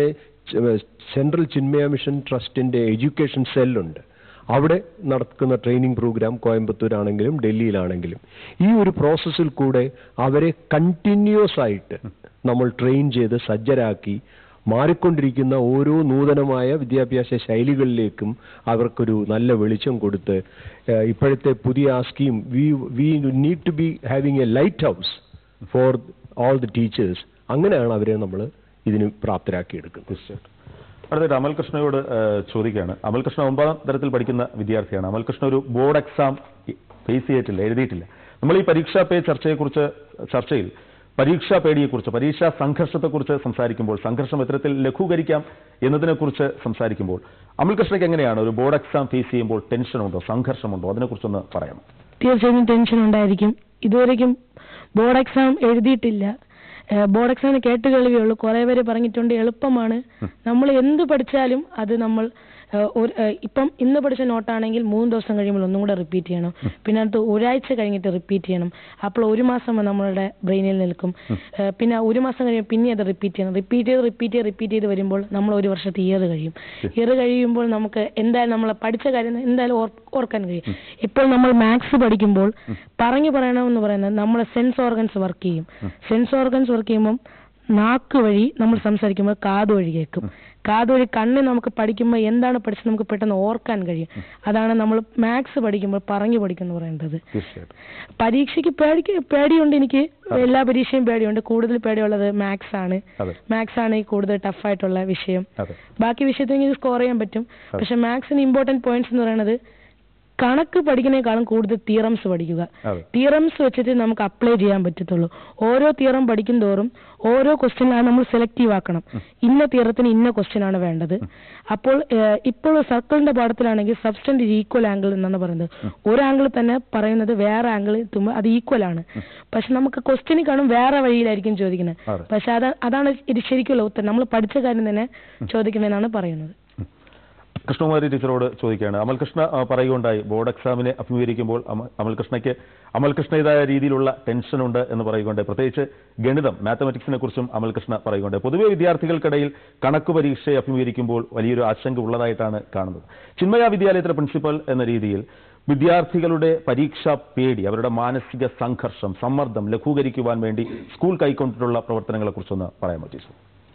സെൻട്രൽ ചിന്മയ മിഷൻ ട്രസ്റ്റിന്റെ എഡ്യൂക്കേഷൻ സെല്ലുണ്ട് അവിടെ നടക്കുന്ന ട്രെയിനിങ് പ്രോഗ്രാം കോയമ്പത്തൂരാണെങ്കിലും ഡൽഹിയിലാണെങ്കിലും ഈ ഒരു പ്രോസസ്സിൽ കൂടെ അവരെ കണ്ടിന്യൂസ് ആയിട്ട് നമ്മൾ ട്രെയിൻ ചെയ്ത് സജ്ജരാക്കി മാറിക്കൊണ്ടിരിക്കുന്ന ഓരോ നൂതനമായ വിദ്യാഭ്യാസ ശൈലികളിലേക്കും അവർക്കൊരു നല്ല വെളിച്ചം കൊടുത്ത് ഏഹ്, ഇപ്പോഴത്തെ പുതിയ ആ scheme we we need to be having a lighthouse for all the teachers അങ്ങനെയാണ് അവരെ നമ്മൾ ഇതിന് പ്രാപ്തരാക്കിയെടുക്കുന്നത് തീർച്ചയായിട്ടും അടുത്തായിട്ട് അമൽകൃഷ്ണയോട് ഏഹ്, ചോദിക്കുകയാണ് അമൽകൃഷ്ണ ഒമ്പതാം തരത്തിൽ പഠിക്കുന്ന വിദ്യാർത്ഥിയാണ് അമൽകൃഷ്ണ ഒരു ബോർഡ് എക്സാം ഫേസ് ചെയ്തിട്ടില്ല എഴുതിയിട്ടില്ല നമ്മൾ ഈ പരീക്ഷാ പേ ചർച്ചയെക്കുറിച്ച് ചർച്ചയിൽ പരീക്ഷാ പേടിയെക്കുറിച്ച് പരീക്ഷാ സംഘർഷത്തെക്കുറിച്ച് സംസാരിക്കുമ്പോൾ സംഘർഷം എത്തരത്തിൽ ലഘൂകരിക്കാം എന്നതിനെക്കുറിച്ച് സംസാരിക്കുമ്പോൾ അമൽകൃഷ്ണയ്ക്ക് എങ്ങനെയാണ് ഒരു ബോർഡ് എക്സാം ഫേസ് ചെയ്യുമ്പോൾ ടെൻഷനുണ്ടോ സംഘർഷമുണ്ടോ അതിനെക്കുറിച്ചൊന്ന് പറയാം തീർച്ചയായും ടെൻഷൻ ഉണ്ടായിരിക്കും ഇതുവരെയ്ക്കും ബോർഡ് എക്സാം എഴുതിയിട്ടില്ല ഏഹ് ബോർഡ് എക്സാമിന് കേട്ട് കേൾവിയുള്ളൂ കുറെ പേര് പറഞ്ഞിട്ടുണ്ട് എളുപ്പമാണ് നമ്മൾ എന്ത് പഠിച്ചാലും അത് നമ്മൾ ഏഹ് ഒരു ഏഹ് ഇപ്പം ഇന്ന് പഠിച്ച നോട്ടാണെങ്കിൽ മൂന്ന് ദിവസം കഴിയുമ്പോൾ ഒന്നും കൂടെ റിപ്പീറ്റ് ചെയ്യണം പിന്നെ അടുത്ത് ഒരാഴ്ച കഴിഞ്ഞിട്ട് റിപ്പീറ്റ് ചെയ്യണം അപ്പോൾ ഒരു മാസം നമ്മളുടെ ബ്രെയിനിൽ നിൽക്കും ഏഹ് പിന്നെ ഒരു മാസം കഴിയുമ്പോൾ പിന്നെ അത് റിപ്പീറ്റ് ചെയ്യണം റിപ്പീറ്റ് ചെയ്ത് റിപ്പീറ്റ് ചെയ്ത് റിപ്പീറ്റ് ചെയ്ത് വരുമ്പോൾ നമ്മൾ ഒരു വർഷത്തെ ഇയർ കഴിയും ഇയർ കഴിയുമ്പോൾ നമുക്ക് എന്തായാലും നമ്മൾ പഠിച്ച കാര്യം എന്തായാലും ഓർ- ഓർക്കാൻ കഴിയും ഇപ്പോൾ നമ്മൾ മാത്സ് പഠിക്കുമ്പോൾ പറഞ്ഞു പറയണമെന്ന് പറയുന്നത് നമ്മളെ സെൻസ് ഓർഗൻസ് വർക്ക് ചെയ്യും സെൻസ് ഓർഗൻസ് വർക്ക് ചെയ്യുമ്പം നാക്ക് വഴി നമ്മൾ സംസാരിക്കുമ്പോൾ കാത് വഴി കേൾക്കും കാത് വഴി കണ്ണ് നമുക്ക് പഠിക്കുമ്പോൾ എന്താണ് പഠിച്ചത് നമുക്ക് പെട്ടെന്ന് ഓർക്കാൻ കഴിയും അതാണ് നമ്മൾ മാത്സ് പഠിക്കുമ്പോൾ പറഞ്ഞു പഠിക്കുന്നു പറയുന്നത് തീർച്ചയായിട്ടും പരീക്ഷയ്ക്ക് പേടിക്ക് പേടിയുണ്ട് എനിക്ക് എല്ലാ പരീക്ഷയും പേടിയുണ്ട് കൂടുതൽ പേടിയുള്ളത് മാത്സ് ആണ് അതെ മാത്സ് ആണ് ഈ കൂടുതൽ ടഫായിട്ടുള്ള വിഷയം അതെ ബാക്കി വിഷയത്തിൽ എനിക്ക് സ്കോർ ചെയ്യാൻ പറ്റും പക്ഷെ മാത്സിന് ഇമ്പോർട്ടന്റ് പോയിന്റ്സ് എന്ന് പറയുന്നത് കണക്ക് പഠിക്കുന്നതിനേക്കാളും കൂടുതൽ തിയറംസ് പഠിക്കുക അതെ തിയറംസ് വെച്ചിട്ട് നമുക്ക് അപ്ലൈ ചെയ്യാൻ പറ്റത്തുള്ളൂ ഓരോ തിയറം പഠിക്കും തോറും ഓരോ ക്വസ്റ്റ്യനാണ് നമ്മൾ സെലക്റ്റീവ് ആക്കണം ഇന്ന തിയറത്തിന് ഇന്ന ക്വസ്റ്റ്യൻ ആണ് വേണ്ടത് അപ്പോൾ ഏഹ്, ഇപ്പോൾ സർക്കിളിന്റെ പാഠത്തിലാണെങ്കിൽ സബ്സ്റ്റന്റ് ഈക്വൽ ആംഗിൾ എന്നാണ് പറയുന്നത് ഒരു ആംഗിൾ തന്നെ പറയുന്നത് വേറെ ആംഗിൾ എത്തുമ്പോൾ അത് ഈക്വൽ ആണ് പക്ഷെ നമുക്ക് ക്വസ്റ്റ്യന് കാണും വേറെ വഴിയിലായിരിക്കും ചോദിക്കുന്നത് അതെ. പക്ഷെ അത് അതാണ് ഇത് ശരിക്കുള്ള ഉത്തരം നമ്മൾ പഠിച്ച കാര്യം തന്നെ ചോദിക്കുന്നതെന്നാണ് പറയുന്നത് കൃഷ്ണകുമാരി ടീച്ചറോട് ചോദിക്കുകയാണ് അമൽകൃഷ്ണ ആ, പറയുകയുണ്ടായി ബോർഡ് എക്സാമിനെ അഭിമുഖീകരിക്കുമ്പോൾ അമ- അമൽകൃഷ്ണയ്ക്ക് അമൽകൃഷ്ണയുടേതായ രീതിയിലുള്ള ടെൻഷനുണ്ട് എന്ന് പറയുകയുണ്ടായി പ്രത്യേകിച്ച് ഗണിതം മാത്തമാറ്റിക്സിനെ കുറിച്ചും അമൽകൃഷ്ണ പറയുകയുണ്ടായി പൊതുവെ വിദ്യാർത്ഥികൾക്കിടയിൽ കണക്ക് പരീക്ഷയെ അഭിമുഖീകരിക്കുമ്പോൾ വലിയൊരു ആശങ്ക ഉള്ളതായിട്ടാണ് കാണുന്നത് ചിന്മയ വിദ്യാലയത്തിലെ പ്രിൻസിപ്പൽ എന്ന രീതിയിൽ വിദ്യാർത്ഥികളുടെ പരീക്ഷാ പേടി അവരുടെ മാനസിക സംഘർഷം സമ്മർദ്ദം ലഘൂകരിക്കുവാൻ വേണ്ടി സ്കൂൾ കൈക്കൊണ്ടിട്ടുള്ള പ്രവർത്തനങ്ങളെക്കുറിച്ചൊന്ന് പറയാമോ ടീച്ചർ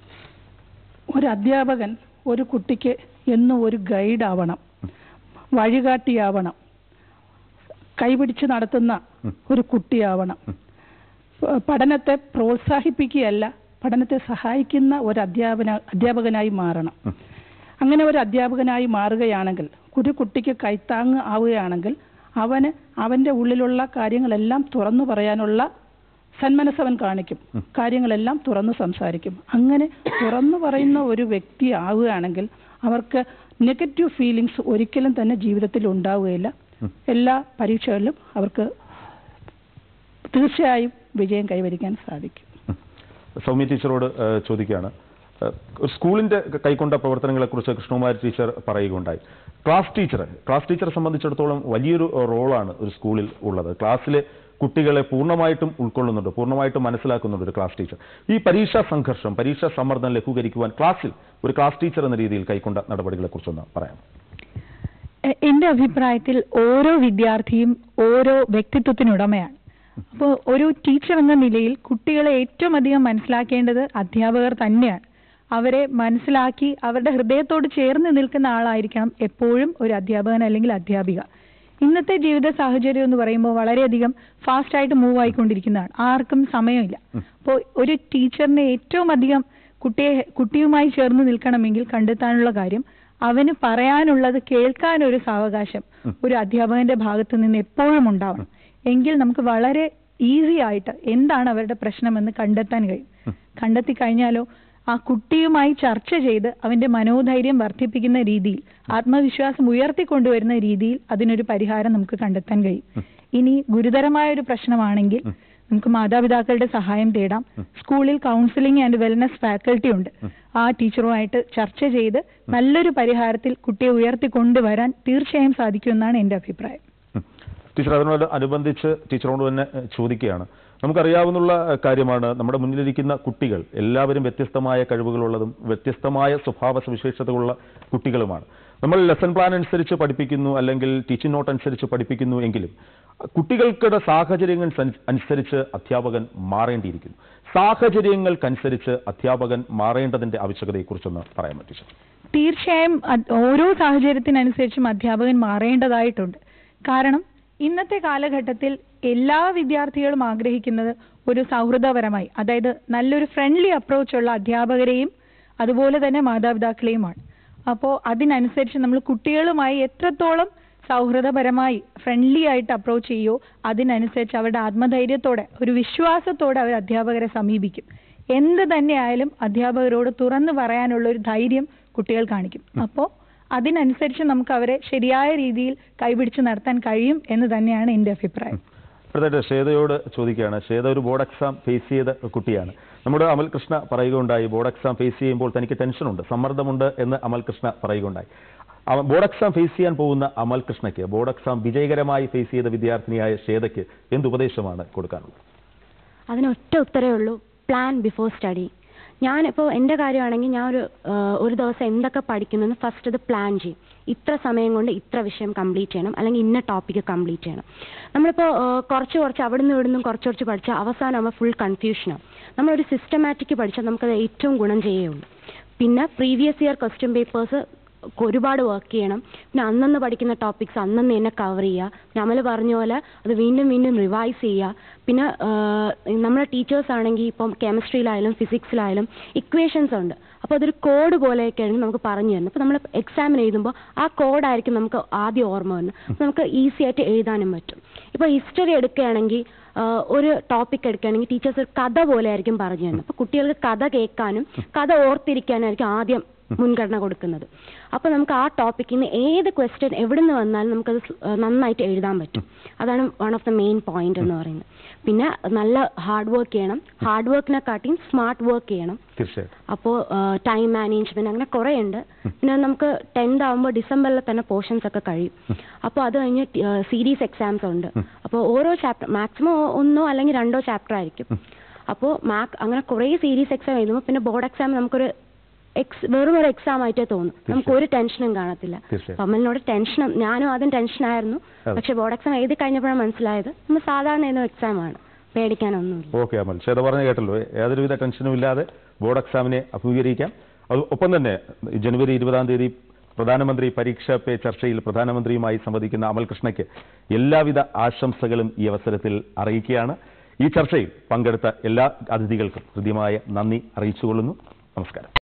ഒരു അധ്യാപകൻ ഒരു കുട്ടിക്ക് എന്നും ഒരു ഗൈഡാവണം വഴികാട്ടിയാവണം കൈപിടിച്ച് നടത്തുന്ന ഒരു കുട്ടിയാവണം പ- പഠനത്തെ പ്രോത്സാഹിപ്പിക്കുകയല്ല പഠനത്തെ സഹായിക്കുന്ന ഒരു അധ്യാപന അധ്യാപകനായി മാറണം അങ്ങനെ ഒരു അധ്യാപകനായി മാറുകയാണെങ്കിൽ ഒരു കുട്ടിക്ക് കൈത്താങ്ങ് ആവുകയാണെങ്കിൽ അവന് അവന്റെ ഉള്ളിലുള്ള കാര്യങ്ങളെല്ലാം തുറന്നു പറയാനുള്ള സന്മനസ് അവൻ കാണിക്കും കാര്യങ്ങളെല്ലാം തുറന്നു സംസാരിക്കും അങ്ങനെ തുറന്നു പറയുന്ന ഒരു വ്യക്തി ആവുകയാണെങ്കിൽ അവർക്ക് നെഗറ്റീവ് ഫീലിങ്സ് ഒരിക്കലും തന്നെ ജീവിതത്തിൽ ഉണ്ടാവുകയില്ല എല്ലാ പരീക്ഷകളിലും അവർക്ക് തീർച്ചയായും വിജയം കൈവരിക്കാൻ സാധിക്കും സൗമ്യ ടീച്ചറോട് ഏഹ്, ചോദിക്കുകയാണ് ഏഹ്, ഒരു സ്കൂളിന്റെ കൈക്കൊണ്ട പ്രവർത്തനങ്ങളെക്കുറിച്ച് കൃഷ്ണകുമാരി ടീച്ചർ പറയുകയുണ്ടായി ക്ലാസ് ടീച്ചർ ക്ലാസ് ടീച്ചറെ സംബന്ധിച്ചിടത്തോളം വലിയൊരു ഏഹ്, റോളാണ് ഒരു സ്കൂളിൽ ഉള്ളത് ക്ലാസ്സിലെ കുട്ടികളെ പൂർണ്ണമായിട്ടും ഉൾക്കൊള്ളുന്നുണ്ട് പൂർണ്ണമായിട്ടും മനസ്സിലാക്കുന്നുണ്ട് ഒരു ക്ലാസ് ടീച്ചർ ഈ പരീക്ഷാ സംഘർഷം പരീക്ഷാ സമ്മർദ്ദം ലഘൂകരിക്കുവാൻ ക്ലാസ്സിൽ ഒരു ക്ലാസ് ടീച്ചർ എന്ന രീതിയിൽ കൈക്കൊണ്ട നടപടികളെക്കുറിച്ചൊന്ന് പറയാം എ- എന്റെ അഭിപ്രായത്തിൽ ഓരോ വിദ്യാർത്ഥിയും ഓരോ വ്യക്തിത്വത്തിനുടമയാണ് അപ്പോൾ ഒരു ടീച്ചർ എന്ന നിലയിൽ കുട്ടികളെ ഏറ്റവും അധികം മനസ്സിലാക്കേണ്ടത് അധ്യാപകർ തന്നെയാണ് അവരെ മനസ്സിലാക്കി അവരുടെ ഹൃദയത്തോട് ചേർന്ന് നിൽക്കുന്ന ആളായിരിക്കണം എപ്പോഴും ഒരു അധ്യാപകൻ അല്ലെങ്കിൽ അധ്യാപിക ഇന്നത്തെ ജീവിത സാഹചര്യം എന്ന് പറയുമ്പോൾ വളരെയധികം ഫാസ്റ്റ് ആയിട്ട് മൂവ് ആയിക്കൊണ്ടിരിക്കുന്നതാണ് ആർക്കും സമയമില്ല അപ്പോൾ ഒരു ടീച്ചറിനെ ഏറ്റവും അധികം കുട്ടിയെ കുട്ടിയുമായി ചേർന്ന് നിൽക്കണമെങ്കിൽ കണ്ടെത്താനുള്ള കാര്യം അവന് പറയാനുള്ളത് കേൾക്കാൻ ഒരു സാവകാശം ഒരു അധ്യാപകന്റെ ഭാഗത്ത് നിന്ന് എപ്പോഴും ഉണ്ടാവണം എങ്കിൽ നമുക്ക് വളരെ ഈസി ആയിട്ട് എന്താണ് അവരുടെ പ്രശ്നമെന്ന് കണ്ടെത്താൻ കഴിയും കണ്ടെത്തി കഴിഞ്ഞാലോ ആ കുട്ടിയുമായി ചർച്ച ചെയ്ത് അവന്റെ മനോധൈര്യം വർദ്ധിപ്പിക്കുന്ന രീതിയിൽ ആത്മവിശ്വാസം ഉയർത്തിക്കൊണ്ടുവരുന്ന രീതിയിൽ അതിനൊരു പരിഹാരം നമുക്ക് കണ്ടെത്താൻ കഴിയും ഇനി ഗുരുതരമായ ഒരു പ്രശ്നമാണെങ്കിൽ നമുക്ക് മാതാപിതാക്കളുടെ സഹായം തേടാം സ്കൂളിൽ കൗൺസിലിംഗ് ആൻഡ് വെൽനസ് ഫാക്കൽറ്റി ഉണ്ട് ആ ടീച്ചറുമായിട്ട് ചർച്ച ചെയ്ത് നല്ലൊരു പരിഹാരത്തിൽ കുട്ടിയെ ഉയർത്തിക്കൊണ്ടുവരാൻ തീർച്ചയായും സാധിക്കുമെന്നാണ് എന്റെ അഭിപ്രായം ഉം. ടീച്ചർ അതിനോട് അനുബന്ധിച്ച് ടീച്ചറോട് തന്നെ ഏഹ്, ചോദിക്കുകയാണ് നമുക്കറിയാവുന്ന കാര്യമാണ് നമ്മുടെ മുന്നിലിരിക്കുന്ന കുട്ടികൾ എല്ലാവരും വ്യത്യസ്തമായ കഴിവുകളുള്ളതും വ്യത്യസ്തമായ സ്വഭാവ സവിശേഷതകളുള്ള കുട്ടികളുമാണ് നമ്മൾ ലെസൺ പ്ലാൻ അനുസരിച്ച് പഠിപ്പിക്കുന്നു അല്ലെങ്കിൽ ടീച്ചിങ് നോട്ട് അനുസരിച്ച് പഠിപ്പിക്കുന്നു എങ്കിലും കുട്ടികൾക്കുടെ സാഹചര്യങ്ങൾ സൻ- അനുസരിച്ച് അധ്യാപകൻ മാറേണ്ടിയിരിക്കുന്നു സാഹചര്യങ്ങൾക്കനുസരിച്ച് അധ്യാപകൻ മാറേണ്ടതിന്റെ ആവശ്യകതയെക്കുറിച്ചൊന്ന് പറയാൻ പറ്റും തീർച്ചയായും അത് ഓരോ സാഹചര്യത്തിനനുസരിച്ചും അധ്യാപകൻ മാറേണ്ടതായിട്ടുണ്ട് കാരണം ഇന്നത്തെ കാലഘട്ടത്തിൽ എല്ലാ വിദ്യാർത്ഥികളും ആഗ്രഹിക്കുന്നത് ഒരു സൗഹൃദപരമായി അതായത് നല്ലൊരു ഫ്രണ്ട്ലി അപ്രോച്ചുള്ള അധ്യാപകരെയും അതുപോലെ തന്നെ മാതാപിതാക്കളെയുമാണ് അപ്പോൾ അതിനനുസരിച്ച് നമ്മൾ കുട്ടികളുമായി എത്രത്തോളം സൗഹൃദപരമായി ഫ്രണ്ട്ലി ആയിട്ട് അപ്രോച്ച് ചെയ്യോ അതിനനുസരിച്ച് അവരുടെ ആത്മധൈര്യത്തോടെ ഒരു വിശ്വാസത്തോടെ അവർ അധ്യാപകരെ സമീപിക്കും എന്ത് തന്നെയായാലും അധ്യാപകരോട് തുറന്നു പറയാനുള്ള ഒരു ധൈര്യം കുട്ടികൾ കാണിക്കും അപ്പോൾ അതിനനുസരിച്ച് നമുക്ക് അവരെ ശരിയായ രീതിയിൽ കൈപിടിച്ച് നടത്താൻ കഴിയും എന്ന് തന്നെയാണ് എൻ്റെ അഭിപ്രായം അടുത്തായിട്ട് ശ്വേതയോട് ചോദിക്കുകയാണ് ശ്വേത ഒരു ബോർഡ് എക്സാം ഫേസ് ചെയ്ത കുട്ടിയാണ് നമ്മുടെ അമൽ കൃഷ്ണ പറയുകയുണ്ടായി ബോർഡ് എക്സാം ഫേസ് ചെയ്യുമ്പോൾ തനിക്ക് ടെൻഷനുണ്ട് സമ്മർദ്ദമുണ്ട് എന്ന് അമൽ കൃഷ്ണ പറയുകയുണ്ടായി അവ- ബോർഡ് എക്സാം ഫേസ് ചെയ്യാൻ പോകുന്ന അമൽ കൃഷ്ണയ്ക്ക് ബോർഡ് എക്സാം വിജയകരമായി ഫേസ് ചെയ്ത വിദ്യാർത്ഥിനിയായ ശ്വേതയ്ക്ക് എന്ത് ഉപദേശമാണ് കൊടുക്കാനുള്ളത് അതിനൊറ്റ ഉത്തരവേ ഉള്ളൂ പ്ലാൻ ബിഫോർ സ്റ്റഡി ഞാനിപ്പോൾ എൻ്റെ കാര്യമാണെങ്കിൽ ഞാൻ ഒരു ആ, ഒരു ദിവസം എന്തൊക്കെ പഠിക്കുന്നെന്ന് ഫസ്റ്റ് ഇത് പ്ലാൻ ചെയ്യും ഇത്ര സമയം കൊണ്ട് ഇത്ര വിഷയം കംപ്ലീറ്റ് ചെയ്യണം അല്ലെങ്കിൽ ഇന്ന ടോപ്പിക്ക് കംപ്ലീറ്റ് ചെയ്യണം നമ്മളിപ്പോൾ ആ, കുറച്ച് കുറച്ച് അവിടുന്ന് ഇവിടുന്നും കുറച്ച് കുറച്ച് പഠിച്ചാൽ അവസാനം ആകുമ്പോൾ ഫുൾ കൺഫ്യൂഷനാവും നമ്മളൊരു സിസ്റ്റമാറ്റിക് പഠിച്ചാൽ നമുക്കത് ഏറ്റവും ഗുണം ചെയ്യുള്ളൂ പിന്നെ പ്രീവിയസ് ഇയർ ക്വസ്റ്റ്യൻ പേപ്പേഴ്സ് ഒരുപാട് വർക്ക് ചെയ്യണം പിന്നെ അന്നന്ന് പഠിക്കുന്ന ടോപ്പിക്സ് അന്നന്ന് തന്നെ കവർ ചെയ്യുക നമ്മൾ പറഞ്ഞ പോലെ അത് വീണ്ടും വീണ്ടും റിവൈസ് ചെയ്യുക പിന്നെ നമ്മുടെ ടീച്ചേഴ്സ് ആണെങ്കിൽ ഇപ്പം കെമിസ്ട്രിയിലായാലും ഫിസിക്സിലായാലും ഇക്വേഷൻസ് ഉണ്ട് അപ്പോൾ അതൊരു കോഡ് പോലെയൊക്കെയാണ് നമുക്ക് പറഞ്ഞു തരുന്നത് അപ്പോൾ നമ്മൾ എക്സാമിന് എഴുതുമ്പോൾ ആ കോഡായിരിക്കും നമുക്ക് ആദ്യം ഓർമ്മ വരുന്നത് അപ്പോൾ നമുക്ക് ഈസി ആയിട്ട് എഴുതാനും പറ്റും ഇപ്പോൾ ഹിസ്റ്ററി എടുക്കുകയാണെങ്കിൽ ആഹ് ഒരു ടോപ്പിക് എടുക്കുകയാണെങ്കിൽ ടീച്ചേഴ്സ് ഒരു കഥ പോലെ ആയിരിക്കും പറഞ്ഞു തരുന്നത് അപ്പോൾ കുട്ടികൾക്ക് കഥ കേൾക്കാനും കഥ ഓർത്തിരിക്കാനായിരിക്കും ആദ്യം മുൻഗണന കൊടുക്കുന്നത് അപ്പോൾ നമുക്ക് ആ ടോപ്പിക്കിൽ നിന്ന് ഏത് ക്വസ്റ്റ്യൻ എവിടെ നിന്ന് വന്നാലും നമുക്കത് സ്- ആ, നന്നായിട്ട് എഴുതാൻ പറ്റും അതാണ് one of the main point എന്ന് പറയുന്നത് പിന്നെ നല്ല ഹാർഡ് വർക്ക് ചെയ്യണം ഹാർഡ് വർക്കിനെക്കാട്ടിയും സ്മാർട്ട് വർക്ക് ചെയ്യണം തീർച്ചയായിട്ടും അപ്പോൾ ടൈം മാനേജ്മെന്റ് അങ്ങനെ കുറേ ഉണ്ട് പിന്നെ നമുക്ക് ടെൻത്ത് ആകുമ്പോൾ ഡിസംബറിൽ തന്നെ പോർഷൻസ് ഒക്കെ കഴിയും അപ്പോൾ അത് കഴിഞ്ഞ് സീരീസ് എക്സാംസ് ഉണ്ട് അപ്പോൾ ഓരോ ചാപ്റ്റർ മാക്സിമം ഒന്നോ അല്ലെങ്കിൽ രണ്ടോ ചാപ്റ്റർ ആയിരിക്കും അപ്പോൾ മാക് അങ്ങനെ കുറേ സീരീസ് എക്സാം എഴുതുമ്പോൾ പിന്നെ ബോർഡ് എക്സാം നമുക്കൊരു എക്സ് വെറും ഒരു എക്സാം ആയിട്ടേ തോന്നും നമുക്ക് ഒരു ടെൻഷനും കാണത്തില്ല തീർച്ചയായും. അമ്മലിനോട് ടെൻഷൻ ഞാനും ആദ്യം ടെൻഷനായിരുന്നു അതെ. പക്ഷെ ബോർഡ് എക്സാം എഴുതി കഴിഞ്ഞപ്പോഴാണ് മനസ്സിലായത് നമ്മൾ സാധാരണ എഴുതുന്ന എക്സാമാണ് പേടിക്കാനൊന്നുമില്ല ഓക്കെ അമൽ ശ്വേത പറഞ്ഞ കേട്ടല്ലോ യാതൊരുവിധ ടെൻഷനും ഇല്ലാതെ ബോർഡ് എക്സാമിനെ അഭിമുഖീകരിക്കാം അത് ഒപ്പം തന്നെ ജനുവരി ഇരുപതാം തീയതി പ്രധാനമന്ത്രി പരീക്ഷാ പേ ചർച്ചയിൽ പ്രധാനമന്ത്രിയുമായി സംവദിക്കുന്ന അമൽ കൃഷ്ണയ്ക്ക് എല്ലാവിധ ആശംസകളും ഈ അവസരത്തിൽ അറിയിക്കുകയാണ് ഈ ചർച്ചയിൽ പങ്കെടുത്ത എല്ലാ അതിഥികൾക്കും ഹൃദ്യമായ നന്ദി അറിയിച്ചുകൊള്ളുന്നു നമസ്കാരം